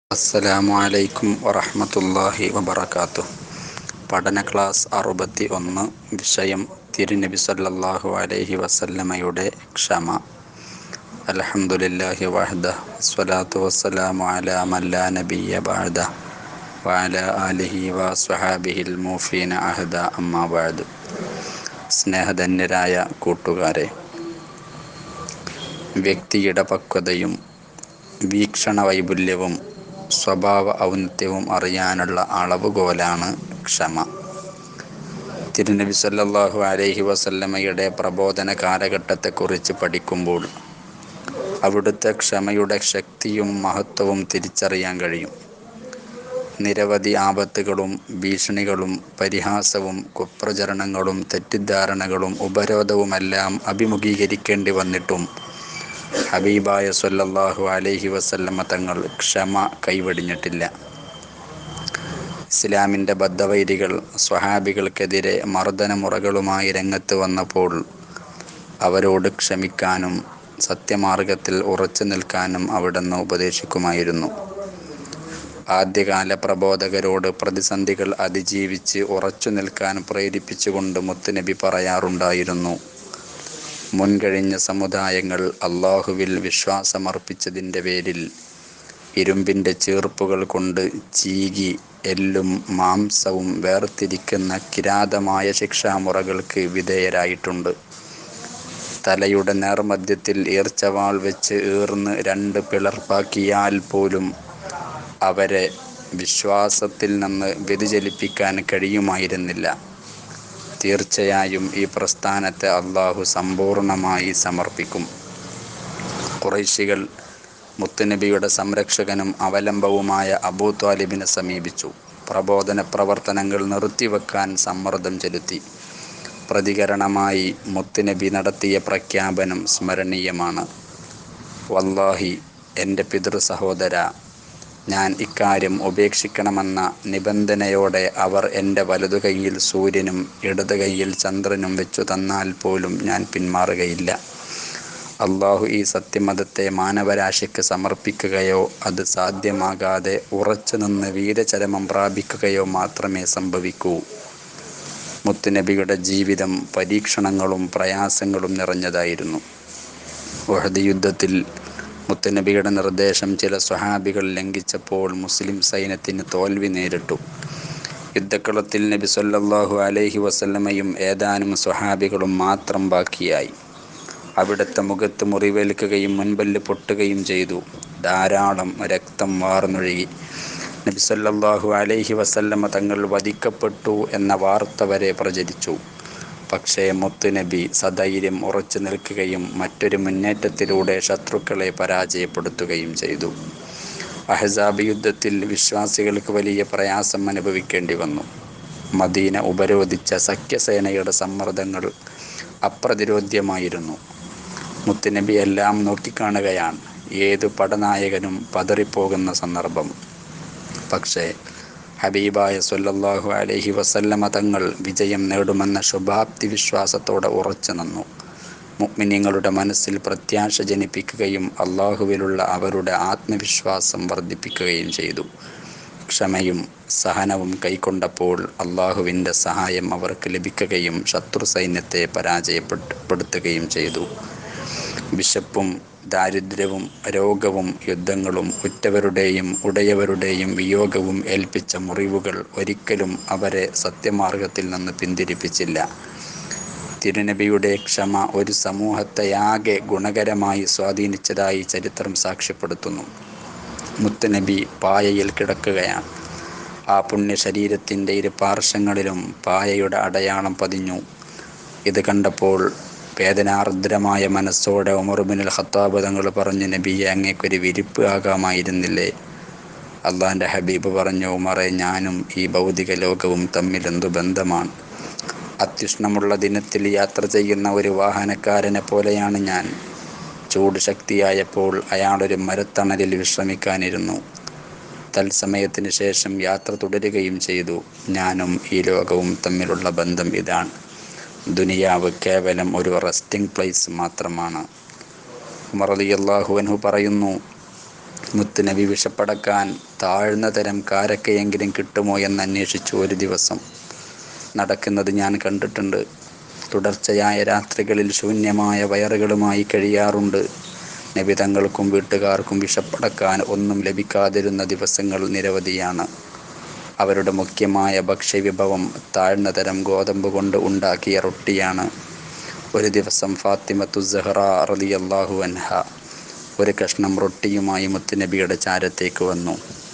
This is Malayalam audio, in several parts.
അസ്സലാമു അലൈക്കും വറഹ്മത്തുള്ളാഹി വബറകാതുഹു പഠന ക്ലാസ് അറുപത്തി ഒന്ന് വിഷയം തിരുനബി സല്ലല്ലാഹു അലൈഹി വസല്ലമയുടെ ക്ഷമ അൽഹംദുലില്ലാഹി വഹദ സ്വലാത്തു വസ്സലാമു അലാ മൻ ലാ നബിയ്യ ബഅദ വഅല ആലിഹി വസ്വഹാബിഹിൽ മൂഫീന അഹദ അമ്മാ ബഅദ് സ്നേഹധന്യരായ കൂട്ടുകാരെ വ്യക്തിയുടെ പക്വതയും വീക്ഷണ വൈപുല്യവും സ്വഭാവ ഔന്നത്യവും അറിയാനുള്ള അളവുകോലാണ് ക്ഷമ തിരുനബി സല്ലല്ലാഹു അലൈഹി വസല്ലമയുടെ പ്രബോധന കാലഘട്ടത്തെക്കുറിച്ച് പഠിക്കുമ്പോൾ അവിടുത്തെ ക്ഷമയുടെ ശക്തിയും മഹത്വവും തിരിച്ചറിയാൻ കഴിയും നിരവധി ആപത്തുകളും ഭീഷണികളും പരിഹാസവും കുപ്രചരണങ്ങളും തെറ്റിദ്ധാരണകളും ഉപരോധവുമെല്ലാം അഭിമുഖീകരിക്കേണ്ടി വന്നിട്ടും ഹബീബായ സല്ലല്ലാഹു അലൈഹി വസല്ലമ തങ്ങൾ ക്ഷമ കൈവടിഞ്ഞിട്ടില്ല ഇസ്ലാമിൻ്റെ ബദ്ധവൈരികൾ സ്വഹാബികൾക്കെതിരെ മർദ്ദനമുറകളുമായി രംഗത്ത് വന്നപ്പോൾ അവരോട് ക്ഷമിക്കാനും സത്യമാർഗത്തിൽ ഉറച്ചു നിൽക്കാനും അവിടുന്ന് ഉപദേശിക്കുമായിരുന്നു ആദ്യകാല പ്രബോധകരോട് പ്രതിസന്ധികൾ അതിജീവിച്ച് ഉറച്ചു നിൽക്കാൻ പ്രേരിപ്പിച്ചുകൊണ്ട് മുത്തുനബി പറയാറുണ്ടായിരുന്നു മുൻകഴിഞ്ഞ സമുദായങ്ങൾ അള്ളാഹുവിൽ വിശ്വാസമർപ്പിച്ചതിൻ്റെ പേരിൽ ഇരുമ്പിൻ്റെ ചീർപ്പുകൾ കൊണ്ട് ചീകി എല്ലും മാംസവും വേർതിരിക്കുന്ന കിരാതമായ ശിക്ഷാമുറകൾക്ക് വിധേയരായിട്ടുണ്ട് തലയുടെ നേർമധ്യത്തിൽ ഈർച്ചവാൾ വെച്ച് ഈർന്ന് രണ്ട് പിളർപ്പാക്കിയാൽ പോലും അവരെ വിശ്വാസത്തിൽ നിന്ന് വ്യതിചലിപ്പിക്കാൻ കഴിയുമായിരുന്നില്ല തീർച്ചയായും ഈ പ്രസ്ഥാനത്തെ അള്ളാഹു സമ്പൂർണമായി സമർപ്പിക്കും കുറൈശികൾ മുത്തുനബിയുടെ സംരക്ഷകനും അവലംബവുമായ അബൂ ത്വാലിബിനെ സമീപിച്ചു പ്രബോധന പ്രവർത്തനങ്ങൾ നിർത്തിവെക്കാൻ സമ്മർദ്ദം ചെലുത്തി പ്രതികരണമായി മുത്തുനബി നടത്തിയ പ്രഖ്യാപനം സ്മരണീയമാണ് വല്ലാഹി എൻ്റെ പിതൃ സഹോദര ഞാൻ ഇക്കാര്യം ഉപേക്ഷിക്കണമെന്ന നിബന്ധനയോടെ അവർ എൻ്റെ വലതു കൈയിൽ സൂര്യനും ഇടതു കൈയിൽ ചന്ദ്രനും വെച്ചു തന്നാൽ പോലും ഞാൻ പിന്മാറുകയില്ല അള്ളാഹു ഈ സത്യമതത്തെ മാനവരാശിക്ക് സമർപ്പിക്കുകയോ അത് സാധ്യമാകാതെ ഉറച്ചു നിന്ന് വീരചരമം പ്രാപിക്കുകയോ മാത്രമേ സംഭവിക്കൂ മുത്തുനബിയുടെ ജീവിതം പരീക്ഷണങ്ങളും പ്രയാസങ്ങളും നിറഞ്ഞതായിരുന്നു വഹദ് യുദ്ധത്തിൽ മുത്തനബിയുടെ നിർദ്ദേശം ചില സ്വഹാബികൾ ലംഘിച്ചപ്പോൾ മുസ്ലിം സൈന്യത്തിന് തോൽവി നേരിട്ടു യുദ്ധക്കളത്തിൽ നബി സല്ലല്ലാഹു അലൈഹി വസല്ലമയും ഏതാനും സ്വഹാബികളും മാത്രം ബാക്കിയായി അവിടുത്തെ മുഖത്ത് മുറിവേൽക്കുകയും മുൻപല്ല് പൊട്ടുകയും ചെയ്തു ധാരാളം രക്തം വാർന്നൊഴുകി നബി സല്ലല്ലാഹു അലൈഹി വസല്ലമ തങ്ങൾ വധിക്കപ്പെട്ടു എന്ന വാർത്ത വരെ പ്രചരിച്ചു പക്ഷേ മുത്തുനബി സധൈര്യം ഉറച്ചു നിൽക്കുകയും മറ്റൊരു മുന്നേറ്റത്തിലൂടെ ശത്രുക്കളെ പരാജയപ്പെടുത്തുകയും ചെയ്തു അഹസാബ് യുദ്ധത്തിൽ വിശ്വാസികൾക്ക് വലിയ പ്രയാസം അനുഭവിക്കേണ്ടി വന്നു മദീന ഉപരോധിച്ച സഖ്യസേനയുടെ സമ്മർദ്ദങ്ങൾ അപ്രതിരോധ്യമായിരുന്നു മുത്തുനബി എല്ലാം നോക്കിക്കാണുകയാണ് ഏത് പടനായകനും പതറിപ്പോകുന്ന സന്ദർഭം പക്ഷേ ഹബീബായ സൊല്ലാഹു അലഹി വസല്ലമ തങ്ങൾ വിജയം നേടുമെന്ന ശുഭാപ്തി വിശ്വാസത്തോടെ ഉറച്ചു നിന്നു മുഗ്മിനിങ്ങളുടെ മനസ്സിൽ പ്രത്യാശ ജനിപ്പിക്കുകയും അള്ളാഹുവിലുള്ള അവരുടെ ആത്മവിശ്വാസം വർദ്ധിപ്പിക്കുകയും ചെയ്തു ക്ഷമയും സഹനവും കൈക്കൊണ്ടപ്പോൾ അള്ളാഹുവിൻ്റെ സഹായം അവർക്ക് ലഭിക്കുകയും ശത്രു സൈന്യത്തെ പരാജയപ്പെടുത്തുകയും ചെയ്തു വിശപ്പും ദാരിദ്ര്യവും രോഗവും യുദ്ധങ്ങളും ഉറ്റവരുടെയും ഉടയവരുടെയും വിയോഗവും ഏൽപ്പിച്ച മുറിവുകൾ ഒരിക്കലും അവരെ സത്യമാർഗത്തിൽ നിന്ന് പിന്തിരിപ്പിച്ചില്ല തിരുനബിയുടെ ക്ഷമ ഒരു സമൂഹത്തെയാകെ ഗുണകരമായി സ്വാധീനിച്ചതായി ചരിത്രം സാക്ഷ്യപ്പെടുത്തുന്നു മുത്തുനബി പായയിൽ കിടക്കുകയാണ് ആ പുണ്യ ശരീരത്തിൻ്റെ ഇരു പാർശ്വങ്ങളിലും പായയുടെ അടയാളം പതിഞ്ഞു ഇത് കണ്ടപ്പോൾ വേദനാർദ്രമായ മനസ്സോടെ ഉമർബിനുൽ ഖത്താബ് തങ്ങൾ പറഞ്ഞു നബിയെ അങ്ങേക്കൊരു വിരിപ്പ് ആകാമായിരുന്നില്ലേ അള്ളാൻ്റെ ഹബീബ് പറഞ്ഞു ഉമറെ ഞാനും ഈ ഭൗതിക ലോകവും തമ്മിൽ എന്തു ബന്ധമാണ് അത്യുഷ്ണമുള്ള ദിനത്തിൽ യാത്ര ചെയ്യുന്ന ഒരു വാഹനക്കാരനെ പോലെയാണ് ഞാൻ ചൂട് ശക്തിയായപ്പോൾ അയാളൊരു മരത്തണലിൽ വിശ്രമിക്കാനിരുന്നു തത്സമയത്തിന് ശേഷം യാത്ര തുടരുകയും ചെയ്തു ഞാനും ഈ ലോകവും തമ്മിലുള്ള ബന്ധം ഇതാണ് ദുനിയാവ് കേവലം ഒരു റെസ്റ്റിംഗ് പ്ലേസ് മാത്രമാണ് ഉമർ അലി അള്ളാഹു അൻഹു പറയുന്നു മുത്തുനബി വിഷപ്പടക്കാൻ താഴ്ന്ന തരം കാരക്കയെങ്കിലും കിട്ടുമോ എന്ന് അന്വേഷിച്ചു ഒരു ദിവസം നടക്കുന്നത് ഞാൻ കണ്ടിട്ടുണ്ട് തുടർച്ചയായ രാത്രികളിൽ ശൂന്യമായ വയറുകളുമായി കഴിയാറുണ്ട് നബിതങ്ങൾക്കും വീട്ടുകാർക്കും വിഷപ്പടക്കാൻ ഒന്നും ലഭിക്കാതിരുന്ന ദിവസങ്ങൾ നിരവധിയാണ് അവരുടെ മുഖ്യമായ ഭക്ഷ്യവിഭവം താഴ്ന്ന തരം ഗോതമ്പ് കൊണ്ട് ഉണ്ടാക്കിയ റൊട്ടിയാണ് ഒരു ദിവസം ഫാത്തിമത്തു സഹറ റളിയല്ലാഹു അൻഹ ഒരു കഷ്ണം റൊട്ടിയുമായി മുത്തുനബിയുടെ ചാരത്തേക്ക് വന്നു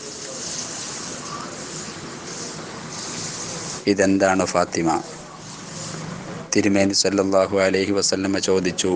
ഇതെന്താണ് ഫാത്തിമ തിരുമേനി സല്ലല്ലാഹു അലൈഹി വസല്ലമ ചോദിച്ചു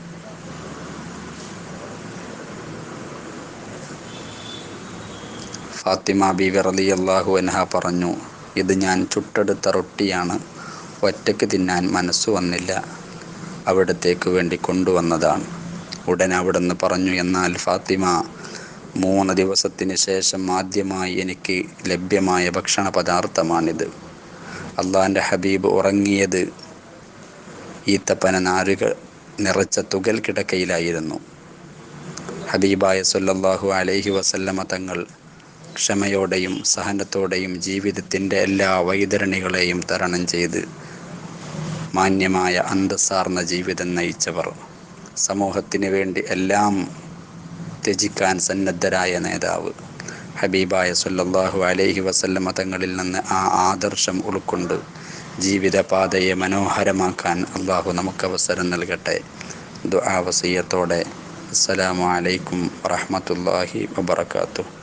ഫാത്തിമ ബീവി റളിയല്ലാഹു അൻഹ പറഞ്ഞു ഇത് ഞാൻ ചുട്ടെടുത്ത റൊട്ടിയാണ് ഒറ്റയ്ക്ക് തിന്നാൻ മനസ്സ് വന്നില്ല അവിടത്തേക്ക് വേണ്ടി കൊണ്ടുവന്നതാണ് ഉടൻ അവിടുന്ന് പറഞ്ഞു എന്നാൽ ഫാത്തിമ മൂന്ന് ദിവസത്തിന് ശേഷം ആദ്യമായി എനിക്ക് ലഭ്യമായ ഭക്ഷണ പദാർത്ഥമാണിത് അള്ളാൻ്റെ ഹബീബ് ഉറങ്ങിയത് ഈത്തപ്പന നാരുകൾ നിറച്ച തുകൽ കിടക്കയിലായിരുന്നു ഹബീബായ സല്ലല്ലാഹു അലൈഹി വസല്ലമ തങ്ങൾ ക്ഷമയോടെയും സഹനത്തോടെയും ജീവിതത്തിൻ്റെ എല്ലാ വൈതരണികളെയും തരണം ചെയ്ത് മാന്യമായ അന്തസ്സാർന്ന ജീവിതം നയിച്ചവർ സമൂഹത്തിന് വേണ്ടി എല്ലാം ത്യജിക്കാൻ സന്നദ്ധരായ നേതാവ് ഹബീബായ സല്ലല്ലാഹു അലൈഹി വസല്ലമ തങ്ങളിൽ നിന്ന് ആ ആദർശം ഉൾക്കൊണ്ട് ജീവിതപാതയെ മനോഹരമാക്കാൻ അള്ളാഹു നമുക്ക് അവസരം നൽകട്ടെ ദുആ വസിയത്തോടെ അസ്സലാമു അലൈക്കും വറഹ്മത്തുള്ളാഹി വബറകാതുഹു